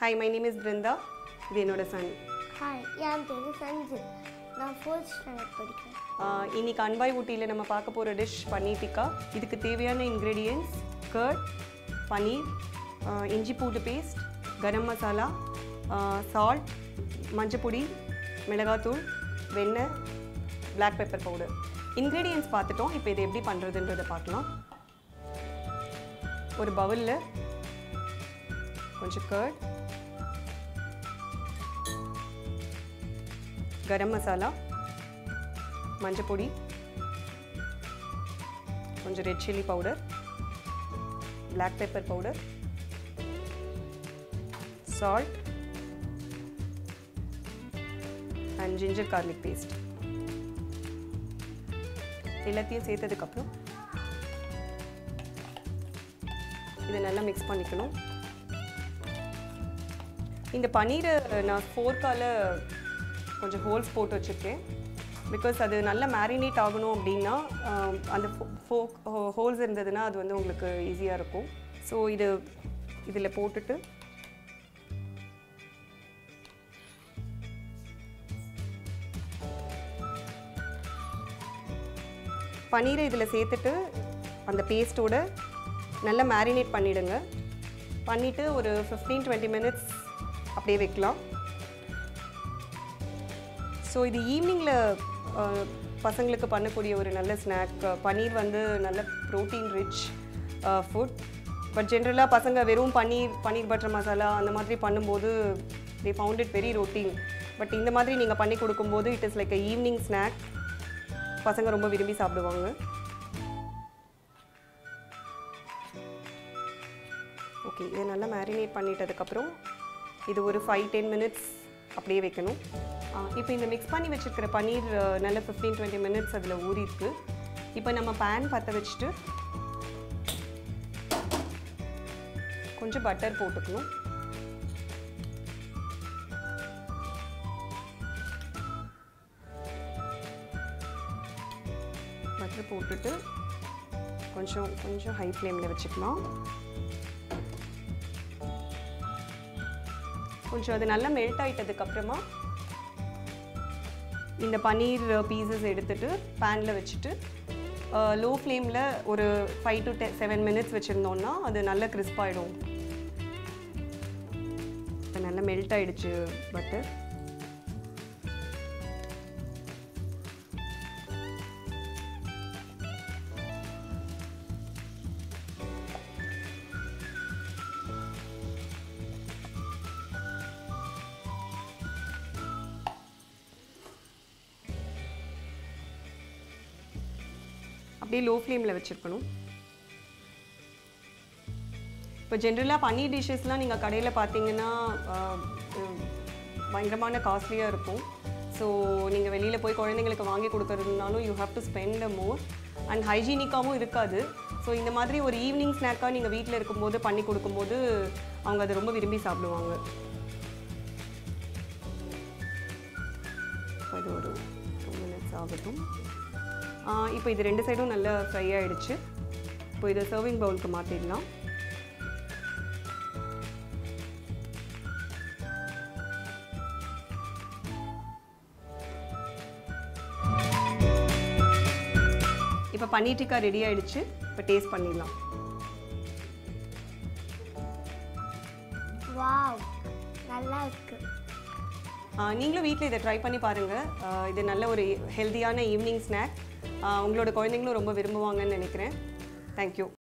hi my name is Brinda இது என்னோட Sun hi என் பேர் சஞ்சய் நான் ஃபோர்த் ஸ்டாண்டர்ட் படிக்கிறேன் இன்னைக்கு அன்பாய் ஊட்டியில் நம்ம பார்க்க போகிற டிஷ் பன்னீர் டிக்கா இதுக்கு தேவையான இன்க்ரீடியன்ஸ் கர்ட் பன்னீர் ஆஹ் இஞ்சி பூண்டு பேஸ்ட் கரம் மசாலா சால்ட் மஞ்சப்பொடி மிளகாத்தூள் வெண்ணெய் black பெப்பர் பவுடர் இன்க்ரீடியன்ஸ் பார்த்துட்டோம் இப்போ இதை எப்படி பண்ணுறதுன்றதை பார்க்கலாம் ஒரு பவுலில் கொஞ்சம் கர்ட் கரம் மசாலா மஞ்சப்பொடி கொஞ்சம் red chilli powder black pepper powder salt and ginger garlic paste எல்லாத்தையும் சேர்த்ததுக்கப்புறம் இதை நல்லா மிக்ஸ் பண்ணிக்கணும் இந்த பன்னீரை நான் ஃபோர்க்கால கொஞ்சம் ஹோல்ஸ் போட்டு வச்சுருக்கேன் பிகாஸ் அது நல்லா மேரினேட் ஆகணும் அப்படின்னா ஆம், அந்த ஃபோக் ஹோல்ஸ் இருந்ததுன்னா அது வந்து உங்களுக்கு ஈஸியாக இருக்கும் ஸோ இது இதில் போட்டுட்டு பன்னீரை இதில் சேர்த்துட்டு அந்த பேஸ்ட்டோட நல்லா மேரினேட் பண்ணிவிடுங்க பண்ணிவிட்டு ஒரு ஃபிஃப்டீன் டுவெண்ட்டி மினிட்ஸ் அப்படியே வைக்கலாம் ஸோ இது ஈவினிங்கில் பசங்களுக்கு பண்ணக்கூடிய ஒரு நல்ல ஸ்நாக் பன்னீர் வந்து நல்ல ப்ரோட்டீன் ரிச் ஃபுட் பட் ஜென்ரலாக பசங்க வெறும் பன்னீர் பன்னீர் பட்டர் மசாலா அந்த மாதிரி பண்ணும்போது they found it very routine but இந்த மாதிரி நீங்கள் பண்ணி கொடுக்கும்போது it is like a evening snack பசங்க ரொம்ப விரும்பி சாப்பிடுவாங்க ஓகே இதை நல்லா மேரினேட் பண்ணிட்டதுக்கப்புறம் இது ஒரு ஃபைவ் டென் மினிட்ஸ் அப்படியே வைக்கணும் இப்போ இந்த மிக்ஸ் பண்ணி வச்சுருக்கிற பன்னீர் அஹ், நல்ல ஃபிஃப்டீன் டுவெண்ட்டி மினிட்ஸ் அதில் ஊறிருக்கு இப்போ நம்ம பேன் பற்ற வச்சுட்டு கொஞ்சம் பட்டர் போட்டுக்கணும் பட்டர் போட்டுட்டு கொஞ்சம் கொஞ்சம் ஹை ஃப்ளேமில் வச்சுக்கலாம் கொஞ்சம் அது நல்லா மெல்ட் ஆயிட்டதுக்கு அப்புறமா இந்த பன்னீர் பீசஸ் எடுத்துட்டு பேனில் வச்சுட்டு லோ ஃப்ளேமில் ஒரு ஃபைவ் டு டெ செவன் மினிட்ஸ் வச்சுருந்தோன்னா அது நல்லா crisp ஆயிடும் இப்போ நல்லா மெல்ட் ஆயிடுச்சு பட்டர் அப்படியே லோ ஃப்ளேமில் வச்சுருக்கணும் இப்போ ஜென்ரலாக பன்னீர் டிஷ்ஷஸ்லாம் நீங்கள் கடையில் பார்த்தீங்கன்னா ஆஹ், உம், பயங்கரமான காஸ்ட்லியாக இருக்கும் ஸோ நீங்கள் வெளியில் போய் குழந்தைங்களுக்கு வாங்கி கொடுக்கறதுனாலும் you have to spend more and ஹைஜீனிக்காகவும் இருக்காது ஸோ இந்த மாதிரி ஒரு ஈவினிங் ஸ்நாக்காக நீங்கள் வீட்டில் இருக்கும்போது பண்ணி கொடுக்கும்போது அவங்க அதை ரொம்ப விரும்பி சாப்பிடுவாங்க இப்போ இது ஒரு டூ மினிட்ஸ் ஆகட்டும் இப்போ இது ரெண்டு சைடும் நல்லா ஃப்ரை ஆயிடுச்சு இப்போ இதை சர்விங் பவுலுக்கு மாற்றிடலாம் இப்போ பன்னீர் டிக்கா ரெடி ஆயிடுச்சு இப்போ டேஸ்ட் பண்ணிடலாம் வாவ் நல்லா இருக்கு ஆஹ் நீங்களும் வீட்டில் இதை ட்ரை பண்ணி பாருங்கள் இது நல்ல ஒரு ஹெல்த்தியான ஈவினிங் ஸ்நாக் உங்களோட குழந்தைங்களும் ரொம்ப விரும்புவாங்கன்னு நினைக்கிறேன் தேங்க்யூ